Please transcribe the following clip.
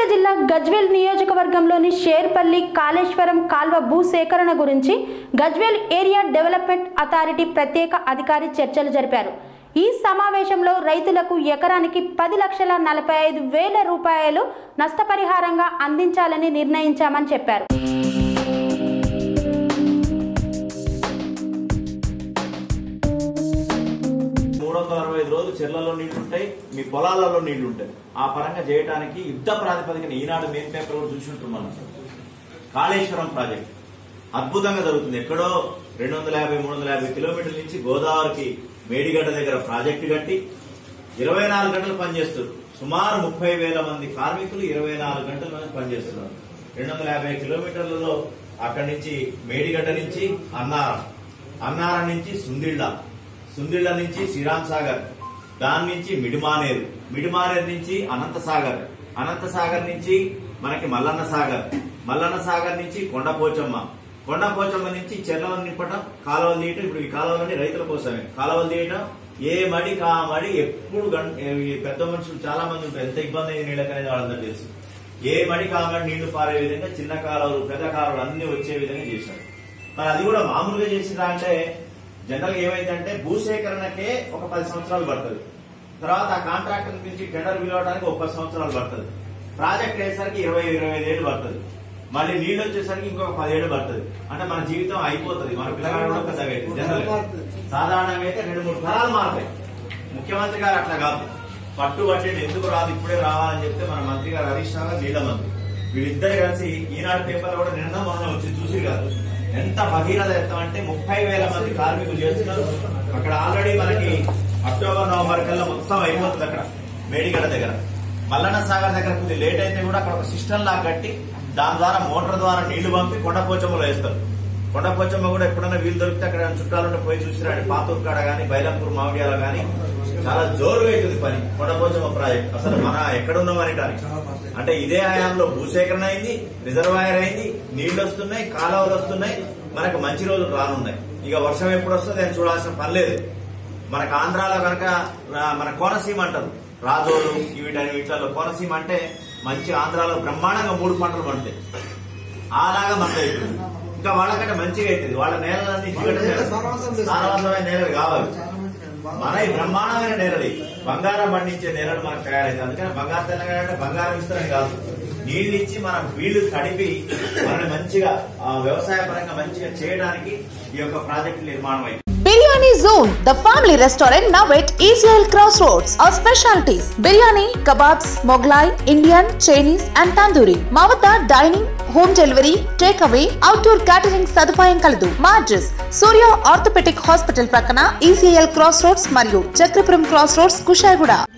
జిల్లా గజ్వేల్ నియోజకవర్గంలోని షేర్పల్లి కాళేశ్వరం కాల్వ భూసేకరణ గురించి గజ్వేల్ ఏరియా డెవలప్మెంట్ అథారిటీ ప్రత్యేక అధికారి చర్చలు జరిపారు ఈ సమావేశంలో రైతులకు ఎకరానికి పది లక్షల నలభై ఐదు వేల రూపాయలు నష్టపరిహారంగా అందించాలని నిర్ణయించామని చెప్పారు మూడు వందల అరవై ఐదు రోజులు చెర్లలో నీళ్లు ఉంటాయి మీ పొలాలలో నీళ్లు ఉంటాయి ఆ పరంగా చేయడానికి యుద్ధ ప్రాతిపదికన ఈనాడు మెయిన్ పేపర్ కూడా చూసి ఉంటుంది మనం కాళేశ్వరం ప్రాజెక్ట్ అద్భుతంగా జరుగుతుంది ఎక్కడో రెండు వందల యాభై మూడు వందల యాభై కిలోమీటర్ల నుంచి గోదావరికి మేడిగడ్డ దగ్గర ప్రాజెక్టు కట్టి ఇరవై నాలుగు గంటలు పనిచేస్తారు సుమారు ముప్పై వేల మంది కార్మికులు ఇరవై నాలుగు గంటల మంది పనిచేస్తున్నారు రెండు వందల యాభై కిలోమీటర్లలో అక్కడి నుంచి మేడిగడ్డ నుంచి అన్నారం అన్నారం నుంచి సుందిళ్ళ సుందిళ్ళ నుంచి శ్రీరామ్ సాగర్ దాని నుంచి మిడిమానేరు మిడిమానేరు నుంచి అనంత సాగర్ అనంత సాగర్ నుంచి మనకి మల్లన్న సాగర్ మల్లన్న సాగర్ నుంచి కొండపోచమ్మ కొండపోచమ్మ నుంచి చెర్లను నింపటం కాలువలు తీయటం ఇప్పుడు ఈ కాలువలన్నీ రైతుల కోసమే కాలువలు తీయటం ఏ మడి కా మడి ఎప్పుడు గం- ఈ పెద్ద మనుషులు చాలా మంది ఉంటారు ఎంత ఇబ్బంది అయింది నీళ్ళకి అనేది వాళ్ళందరూ తెలుసు ఏ మడి కామడి నీళ్లు పారే విధంగా చిన్న కాలువలు పెద్ద కాలువలు అన్ని వచ్చే విధంగా చేశారు మరి అది కూడా మామూలుగా చేసిరా అంటే జనరల్ ఏమైందంటే భూసేకరణకే ఒక పది సంవత్సరాలు పడుతుంది తర్వాత ఆ కాంట్రాక్టర్ నుంచి టెండర్ పిలవడానికి ఒక పది సంవత్సరాలు పడుతుంది ప్రాజెక్ట్ అయ్యేసరికి ఇరవై ఇరవై ఐదు ఏళ్ళు పడుతుంది మళ్ళీ నీళ్ళు వచ్చేసరికి ఇంకొక పదిహేడు పడుతుంది అంటే మన జీవితం అయిపోతుంది మన పిల్లగాడు కూడా పెద్దగా అవుతుంది జనరల్ సాధారణంగా అయితే రెండు మూడు తరాలు మారుతాయి ముఖ్యమంత్రి గారు అట్లా కాదు పట్టు పట్టి ఎందుకు రాదు ఇప్పుడే రావాలని చెప్తే మన మంత్రి గారు హరీష్ రావు గారు నీళ్ళ మంత్రి వీళ్ళిద్దరు కలిసి ఈనాడు పేపర్ కూడా నిన్న మొన్న వచ్చి చూసి కాదు ఎంత భగీరథ ఎత్తం అంటే ముప్పై వేల మంది కార్మికులు చేస్తున్నారు అక్కడ ఆల్రెడీ మనకి అక్టోబర్ నవంబర్ కల్లా మొత్తం అయిపోతుంది అక్కడ మేడిగడ్డ దగ్గర మల్లన్న సాగర్ దగ్గర కొద్ది లేట్ అయితే కూడా అక్కడ ఒక సిస్టమ్ లాగా కట్టి దాని ద్వారా మోటార్ ద్వారా నీళ్లు పంపి కొండపోచమ్మలో వేస్తారు కొండపోచమ్మ కూడా ఎప్పుడైనా వీలు దొరికితే అక్కడ చుట్టాలుంటే పోయి చూసిరండి పాతూరు కాడ గానీ బైలంపూర్ మామిడియాల గానీ చాలా జోరుగా అవుతుంది పని కొండపోచమ్మ ప్రాజెక్ట్ అసలు మన ఎక్కడున్నాం అనటానికి అంటే ఇదే హయాంలో భూసేకరణ అయింది రిజర్వాయర్ అయింది నీళ్లు వస్తున్నాయి కాలువలు వస్తున్నాయి మనకు మంచి రోజులు రానున్నాయి ఇక వర్షం ఎప్పుడు వస్తుందో నేను చూడాల్సిన పని లేదు మనకు ఆంధ్రాలో కనుక రా- మన కోనసీమ అంటారు రాజోలు వీటని వీటిలో కోనసీమ అంటే మంచి ఆంధ్రాలో బ్రహ్మాండంగా మూడు పంటలు పండుతాయి అలాగా మనకు అవుతుంది ఇంకా వాళ్ళకంటే మంచిగా అవుతుంది వాళ్ళ నేలలన్నీ జిగట నేలలు. సారవంతమైన నేలలు కావాలి మన ఈ బ్రహ్మాండమైన నేలలు ఇవి. బంగారం పండించే నేలలు మనకు తయారైంది అందుకని బంగారు తెలంగాణ అంటే బంగారం ఇస్తారని కాదు నీళ్ళు ఇచ్చి మనం వీళ్ళు తడిపి మనని మంచిగా ఆ, వ్యవసాయ పరంగా మంచిగా చేయడానికి ఈ యొక్క ప్రాజెక్టు నిర్మాణం అయింది biryani zone the family restaurant now at ఈజ్రాయల్ cross roads our specialities biryani kebabs Mughlai Indian Chinese and tandoori మా వద్ద dining home delivery take away outdoor catering సదుపాయం కలదు మా అడ్రస్ సూర్య ఆర్థోపెటిక్ హాస్పిటల్ ప్రక్కన ఈసీఎల్ క్రాస్ రోడ్స్ మరియు చక్రపురం క్రాస్ రోడ్స్ కుషాయిగూడ